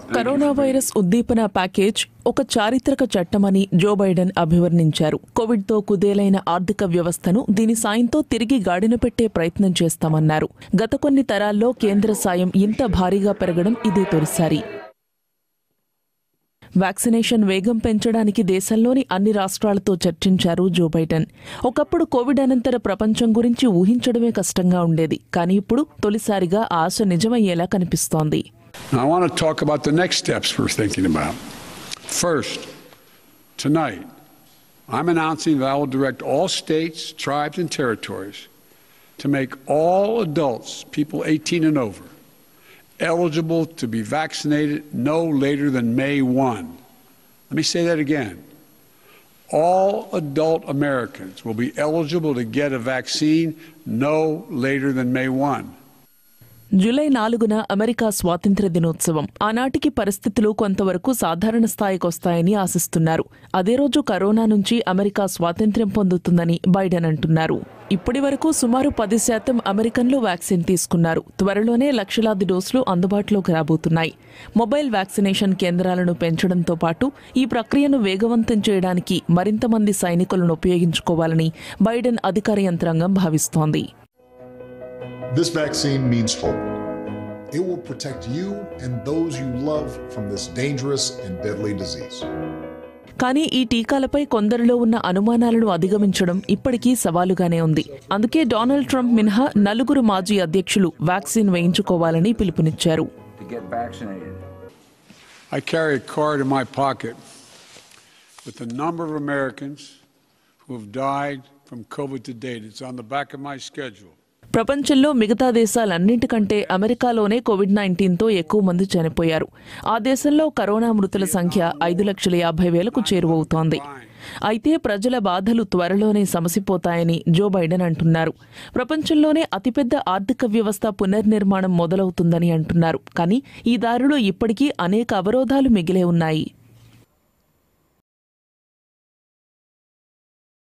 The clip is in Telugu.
కరోనా వైరస్ ఉద్దీపన ప్యాకేజ్ ఒక చారిత్రక చట్టమని జో బైడెన్ అభివర్ణించారు కోవిడ్తో కుదేలైన ఆర్థిక వ్యవస్థను దీని సాయంతో తిరిగి గాడిన పెట్టే ప్రయత్నం చేస్తామన్నారు గత కొన్ని తరాల్లో కేంద్ర సాయం ఇంత భారీగా పెరగడం ఇదే తొలిసారి వ్యాక్సినేషన్ వేగం పెంచడానికి దేశంలోని అన్ని రాష్ట్రాలతో చర్చించారు జో బైడెన్ ఒకప్పుడు కోవిడ్ అనంతర ప్రపంచం గురించి ఊహించడమే కష్టంగా ఉండేది కానీ ఇప్పుడు తొలిసారిగా ఆ ఆశ నిజమయ్యేలా కనిపిస్తోంది Now, I want to talk about the next steps we're thinking about. First, tonight, I'm announcing that I will direct all states, tribes, and territories to make all adults, people 18 and over, eligible to be vaccinated no later than May 1. Let me say that again. All adult Americans will be eligible to get a vaccine no later than May 1. July నాలుగున అమెరికా స్వాతంత్ర్య దినోత్సవం ఆనాటికి పరిస్థితులు కొంతవరకు సాధారణ స్థాయికొస్తాయని ఆశిస్తున్నారు అదే రోజు కరోనా నుంచి అమెరికా స్వాతంత్ర్యం పొందుతుందని బైడెన్ అంటున్నారు ఇప్పటి వరకు సుమారు పది శాతం అమెరికన్లు వ్యాక్సిన్ తీసుకున్నారు త్వరలోనే లక్షలాది డోసులు అందుబాటులోకి రాబోతున్నాయి మొబైల్ వ్యాక్సినేషన్ కేంద్రాలను పెంచడంతో పాటు ఈ ప్రక్రియను వేగవంతం చేయడానికి మరింత మంది సైనికులను ఉపయోగించుకోవాలని బైడెన్ అధికార యంత్రాంగం భావిస్తోంది This vaccine means hope. It will protect you and those you love from this dangerous and deadly disease. కానీ ఈ టీకాలపై కొందరిలో ఉన్న అనుమానాలను అధిగమించడం ఇప్పటికీ సవాలుగానే ఉంది అందుకే డొనాల్డ్ ట్రంప్ మినహా నలుగురు మాజీ అధ్యక్షులు వ్యాక్సిన్ వేయించుకోవాలని పిలుపునిచ్చారు to get vaccinated. I carry a card in my pocket with the number of Americans who have died from COVID to date. It's on the back of my schedule. ప్రపంచంలో మిగతా దేశాలన్నింటికంటే అమెరికాలోనే కోవిడ్ నైన్టీన్తో ఎక్కువ మంది చనిపోయారు ఆ దేశంలో కరోనా మృతుల సంఖ్య ఐదు లక్షల యాభై వేలకు చేరువవుతోంది అయితే ప్రజల బాధలు త్వరలోనే సమసిపోతాయని జో బైడెన్ అంటున్నారు ప్రపంచంలోనే అతిపెద్ద ఆర్థిక వ్యవస్థ పునర్నిర్మాణం మొదలవుతుందని అంటున్నారు కానీ ఈ దారిలో ఇప్పటికీ అనేక అవరోధాలు మిగిలే ఉన్నాయి